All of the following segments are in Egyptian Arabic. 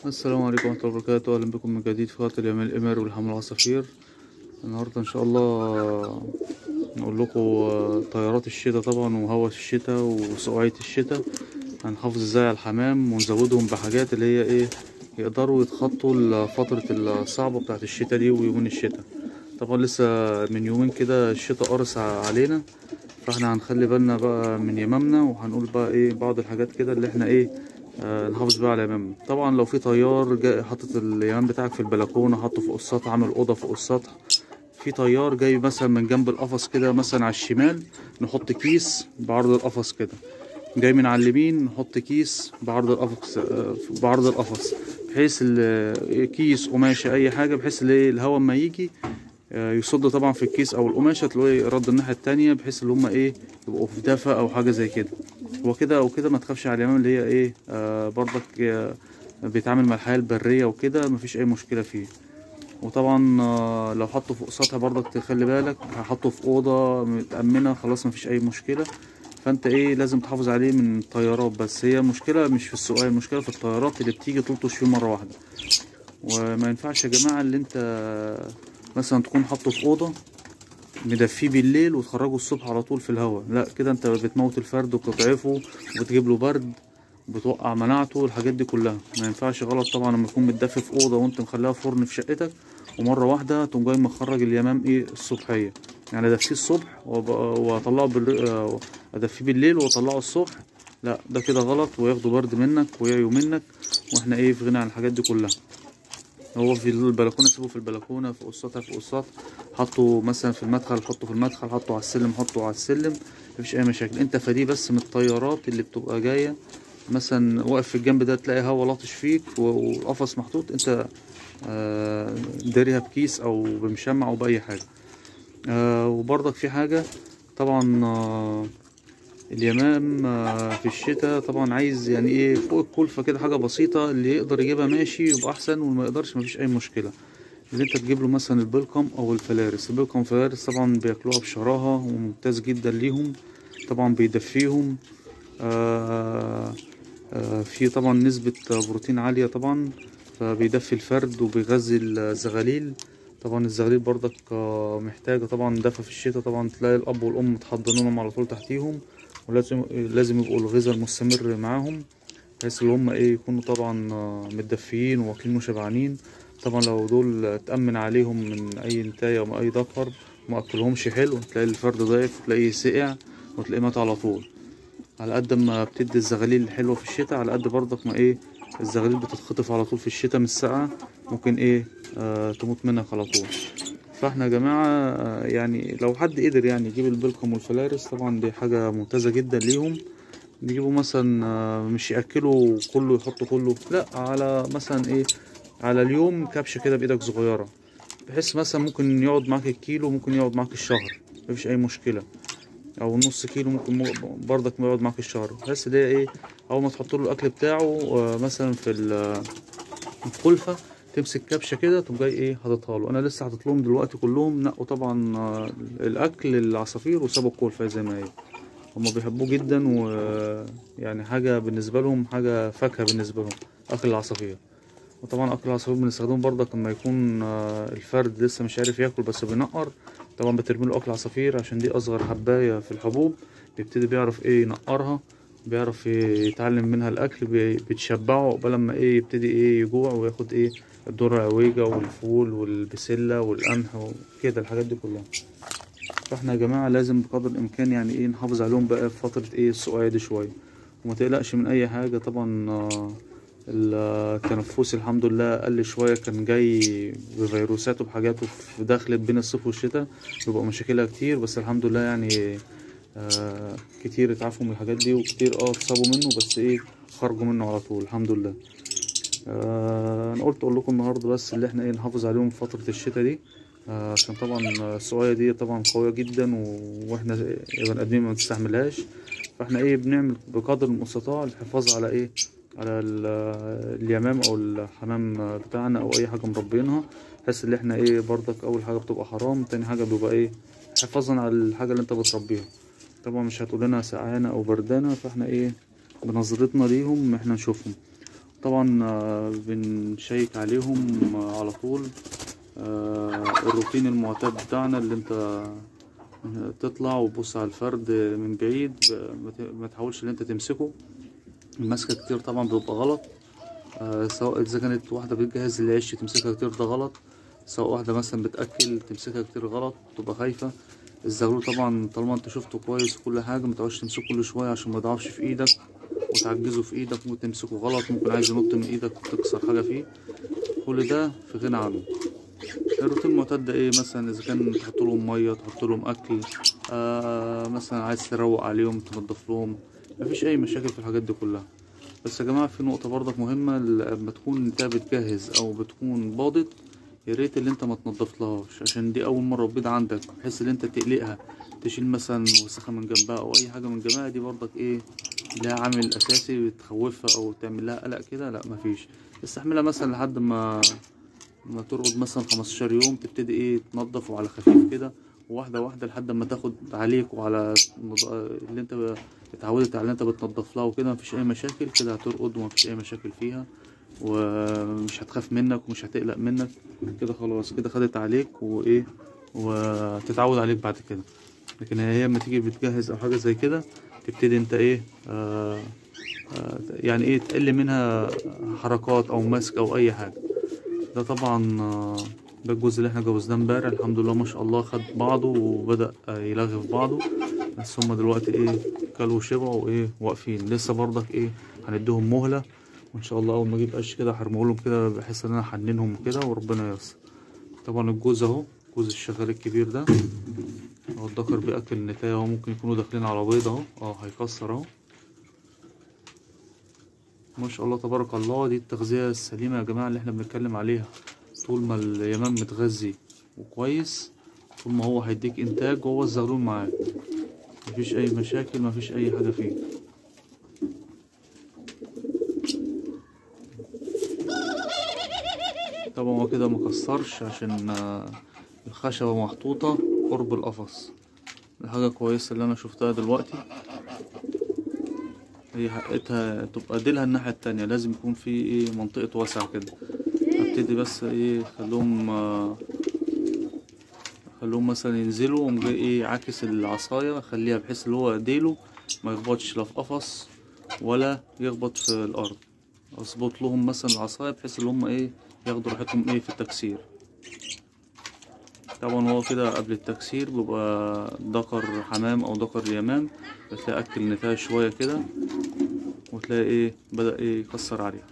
السلام عليكم ورحمة الله وبركاته أهلا بكم من جديد في قناة اليمين الإمر والحمل العصافير النهاردة إن شاء الله نقول لكم طيارات الشتاء طبعا وهوا الشتاء وسقوعية الشتاء هنحافظ ازاي على الحمام ونزودهم بحاجات اللي هي ايه يقدروا يتخطوا فترة الصعبة بتاعة الشتاء دي ويومين الشتاء طبعا لسه من يومين كده الشتاء قرص علينا فاحنا هنخلي بالنا بقى من يمامنا وهنقول بقى ايه بعض الحاجات كده اللي احنا ايه آه نحافظ بقى على يمامنا طبعا لو في طيار جاي حاطط اليمام بتاعك في البلكونة حاطه فوق السطح عامل أوضة فوق السطح في طيار جاي مثلا من جنب القفص كده مثلا على الشمال نحط كيس بعرض القفص كده جاي من على اليمين نحط كيس بعرض القفص آه، بعرض القفص بحيث ال- كيس قماشة أي حاجة بحيث ال- الهواء اما يجي آه، يصد طبعا في الكيس او القماشه تلاقيه رد الناحيه التانية بحيث ان هم ايه يبقوا في دفا او حاجه زي كده هو كده او كده ما تخافش على اليمام اللي هي ايه آه برضك آه بيتعامل مع الحياه البريه وكده مفيش اي مشكله فيه وطبعا آه لو حطه فوق سطح برضك تخلي بالك هحطه في اوضه متامنه خلاص مفيش اي مشكله فانت ايه لازم تحافظ عليه من الطيارات بس هي مشكله مش في السؤال المشكله في الطيارات اللي بتيجي تلطش فيه مره واحده وما ينفعش يا جماعه اللي انت مثلا تكون حاطه في اوضه مدفيه بالليل وتخرجه الصبح على طول في الهواء لا كده انت بتموت الفرد وبتضعفه وبتجيب له برد بتوقع مناعته والحاجات دي كلها ما ينفعش غلط طبعا لما يكون متدفي في اوضه وانت مخليها فرن في شقتك ومره واحده تقوم جاي مخرج اليمام ايه الصبحيه يعني ادفيه الصبح وأب- واطلعه بال... آه، ادفيه بالليل واطلعه الصبح لا ده كده غلط وياخدوا برد منك ويعيوا منك واحنا ايه في غنى عن الحاجات دي كلها هو في البلكونه سيبه في البلكونه فوق السطح فوق السطح حطه مثلا في المدخل حطه في المدخل حطه على السلم حطه على السلم مفيش اي مشاكل انت فديه بس من الطيارات اللي بتبقى جايه مثلا واقف في الجنب ده تلاقي هوا لاطش فيك و- والقفص محطوط انت آه، داريها بكيس او بمشمع او باي حاجه آه، وبرضك في حاجه طبعا آه، اليمام آه، في الشتاء طبعا عايز يعني ايه فوق الكلفة كده حاجة بسيطة اللي يقدر يجيبها ماشي يبقى أحسن واللي ما يقدرش مفيش أي مشكلة اللي انت تجيب له مثلا البلقم أو الفلارس البلقم والفلارس طبعا بياكلوها بشراهة وممتاز جدا ليهم طبعا بيدفيهم آه آه في طبعا نسبة بروتين عالية طبعا فبيدفي الفرد وبيغذي الزغاليل طبعا الزغاليل برضك آه، محتاجة طبعا دفى في الشتاء طبعا تلاقي الأب والأم متحضنينهم على طول تحتيهم ولازم لازم يبقوا الغذاء المستمر معاهم بحيث ان هم ايه يكونوا طبعا آه، متدفيين واكلين وشبعانين طبعا لو دول تأمن عليهم من اي نتاية او من اي ذكر وما اكلهمش حلو تلاقي الفرد ضعف وتلاقيه سقع وتلاقيه مات على طول على قد ما بتدي الزغاليل الحلوة في الشتاء على قد برضك ما ايه الزغاليل بتتخطف على طول في الشتاء من السقعة ممكن ايه آه تموت منك على طول فاحنا يا جماعة آه، يعني لو حد قدر يعني يجيب البلكم والفلارس طبعا دي حاجة ممتازة جدا ليهم نجيبوا مثلا آه، مش يأكلوا كله يحطوا كله لا على مثلا ايه على اليوم كبشة كده بإيدك صغيرة بحيث مثلا ممكن يقعد معاك الكيلو ممكن يقعد معاك الشهر مفيش أي مشكلة أو نص كيلو ممكن مو- برضك ما يقعد معاك الشهر بحيث ده ايه أول ما تحط له الأكل بتاعه آه، مثلا في ال- الكلفة تمسك كبشه كده تقوم جاي ايه حاططها له انا لسه حاطط لهم دلوقتي كلهم نقوا طبعا آه، الاكل للعصافير وسابوا الكلفه زي ما هي هما بيحبوه جدا ويعني حاجه بالنسبه لهم حاجه فاكهه بالنسبه لهم اكل العصافير وطبعا اكل العصافير بنستخدمه برضك لما يكون آه، الفرد لسه مش عارف ياكل بس بينقر طبعا بترمي له اكل عصافير عشان دي اصغر حبايه في الحبوب بيبتدي بيعرف ايه ينقرها بيعرف يتعلم منها الاكل بي- بتشبعه قبل ما ايه يبتدي ايه يجوع وياخد ايه الذره العويجه والفول والبسله والقمح وكده الحاجات دي كلها فاحنا يا جماعه لازم بقدر الامكان يعني ايه نحافظ عليهم بقى في فتره ايه السقوعيه دي شويه وما تقلقش من اي حاجه طبعا آه، التنفس الحمد لله قل شويه كان جاي بفيروساته بحاجاته في دخلت بين الصيف والشتاء بيبقى مشاكلها كتير بس الحمد لله يعني آه كتير اتعافوا من الحاجات دي وكتير اه اتصابوا منه بس ايه خرجوا منه على طول الحمد لله آه انا قلت اقول لكم النهارده بس اللي احنا ايه نحافظ عليهم في فتره الشتاء دي آه، عشان طبعا السقايه دي طبعا قويه جدا و- واحنا بني ادمين ما نستحملهاش فاحنا ايه بنعمل بقدر المستطاع الحفاظ على ايه على ال- اليمام او الحمام بتاعنا او اي حاجه مربينها بحيث ان احنا ايه برضك اول حاجه بتبقى حرام تاني حاجه بيبقى ايه حفاظا على الحاجه اللي انت بتربيها طبعا مش هتقول لنا سقعانه او بردانه فاحنا ايه بنظرتنا ليهم احنا نشوفهم طبعا آه، بنشيك عليهم آه، على طول آه، الروتين المعتاد بتاعنا اللي انت تطلع وتبص على الفرد من بعيد ما ت- ما تحاولش ان انت تمسكه المسكة كتير طبعا بيبقى غلط آه، سواء اذا كانت واحدة بتجهز العيش تمسكها كتير ده غلط سواء واحدة مثلا بتأكل تمسكها كتير غلط تبقى خايفة الزغلول طبعا طالما انت شفته كويس وكل حاجة متقعدش تمسكه كل شوية عشان ما يضعفش في ايدك وتعجزه في ايدك ممكن تمسكه غلط ممكن عايز ينط من ايدك وتكسر حاجة فيه كل ده في غنى عنه الروتين المعتاد ده ايه مثلا اذا كان تحط لهم ميه تحط لهم اكل آه مثلا عايز تروق عليهم تنضف لهم مفيش اي مشاكل في الحاجات دي كلها بس يا جماعه في نقطه برضك مهمه لما تكون انت بتجهز او بتكون باضت يا ريت اللي انت ما تنضفلهاش عشان دي اول مره بيض عندك بحيث ان انت تقلقها تشيل مثلا وسخه من جنبها او اي حاجه من جنبها دي برضك ايه لها عامل اساسي بتخوفها او تعمل لها قلق كده لا مفيش استحملها مثلا لحد ما ما ترقد مثلا 15 يوم تبتدي ايه تنضف وعلى خفيف كده واحده واحده لحد ما تاخد عليك وعلى النض- اللي انت اتعودت على اللي انت بتنضف لها وكده مفيش اي مشاكل كده هترقد ومفيش اي مشاكل فيها ومش هتخاف منك ومش هتقلق منك كده خلاص كده خدت عليك وايه وتتعود عليك بعد كده لكن هي لما تيجي بتجهز او حاجه زي كده تبتدي انت ايه آه آه يعني ايه تقل منها حركات او مسك او اي حاجه ده طبعا آه، ده الجزء اللي احنا جوزناه امبارح الحمد لله ما شاء الله خد بعضه وبدأ آه، يلغي في بعضه بس هما دلوقتي ايه كلوا وشبعوا وايه واقفين لسه برضك ايه هنديهم مهلة وان شاء الله اول ما اجيب قش كده هرميهولهم كده بحيث ان انا احننهم كده وربنا ييسر طبعا الجوز اهو جوز الشغال الكبير ده اهو الدكر بياكل النتاية اهو ممكن يكونوا داخلين على بيض اهو اه هيكسر اهو ما شاء الله تبارك الله دي التغذية السليمة يا جماعة اللي احنا بنتكلم عليها طول ما اليمام متغذي وكويس طول ما هو هيديك انتاج وهو الزغلول معاك مفيش اي مشاكل مفيش اي حاجة فيه طبعا هو كده مكسرش عشان آه، الخشبة محطوطة قرب القفص دي حاجة كويسة اللي انا شفتها دلوقتي هي حقتها تبقى ديلها الناحية التانية لازم يكون في ايه منطقة واسعة كده هبتدي بس ايه خلوهم آه، خلوهم مثلا ينزلوا وأقوم جاي ايه عاكس العصاية خليها بحيث اللي هو ديله ما يخبطش لا في قفص ولا يخبط في الأرض اظبط لهم مثلا العصاية بحيث اللي هم ايه ياخدوا راحتهم ايه في التكسير طبعا هو كده قبل التكسير بيبقى دكر حمام او دكر يمام بتلاقي اكل نتاية شوية كده وتلاقي ايه بدأ ايه يكسر عليها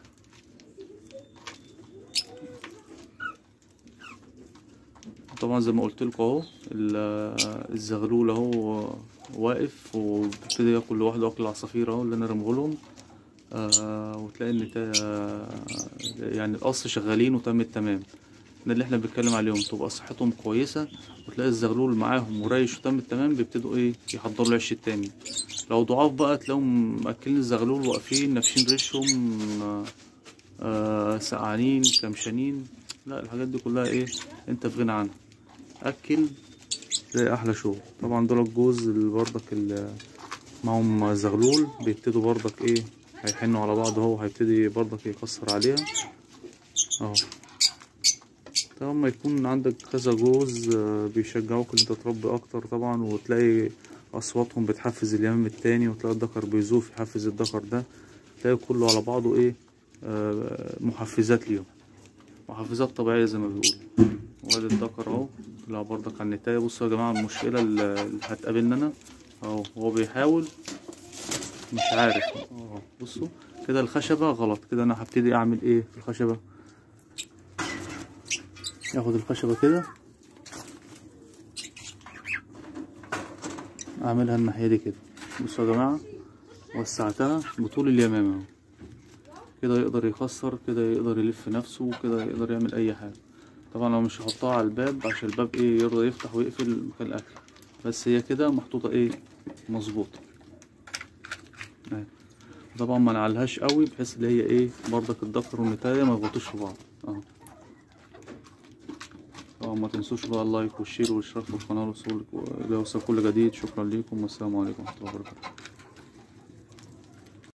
طبعا زي ما قلت لكم اهو ال- الزغلول اهو واقف وبيبتدي ياكل لوحده اكل العصافير اهو اللي انا رميهولهم آه وتلاقي النتاية يعني القص شغالين وتم التمام ده اللي احنا بنتكلم عليهم تبقى صحتهم كويسة وتلاقي الزغلول معاهم وريش وتم التمام بيبتدوا ايه يحضروا العش التاني لو ضعاف بقى تلاقيهم مأكلين الزغلول واقفين نافشين ريشهم آه آه سقعانين كمشانين لا الحاجات دي كلها ايه انت في غنى عنها اكل زي احلى شغل طبعا دول الجوز اللي برضك اللي معهم زغلول بيبتدوا برضك ايه هيحنوا على بعض اهو هيبتدي برضك يكسر عليها اهو طبعا ما يكون عندك كذا جوز آه، بيشجعوك ان انت تربي اكتر طبعا وتلاقي اصواتهم بتحفز اليمام التاني وتلاقي الدكر بيزوف يحفز الدكر ده تلاقي كله على بعضه ايه آه، محفزات ليهم محفزات طبيعية زي ما بيقولوا وادي الدكر اهو طلع برضك على النتاية بصوا يا جماعة المشكلة اللي اللي هتقابلنا انا اهو هو بيحاول مش عارف اه بصوا كده الخشبة غلط كده انا هبتدي اعمل ايه في الخشبة اخد الخشبة كده اعملها الناحية دي كده بصوا يا جماعة وسعتها بطول اليمامة اهو كده يقدر يكسر كده يقدر يلف نفسه كده يقدر يعمل اي حاجة طبعا لو مش هحطها على الباب عشان الباب ايه يرضى يفتح ويقفل مكان الاكل بس هي كده محطوطة ايه مظبوطة اهي. طبعا ما نعلهاش قوي بحيث اللي هي ايه برضك الدكر والنتاية ما يغطوش في بعض اهو طبعا ما تنسوش بقى اللايك والشير والاشتراك في القناة لوصول- ليوصل كل جديد شكرا لكم والسلام عليكم ورحمة الله وبركاته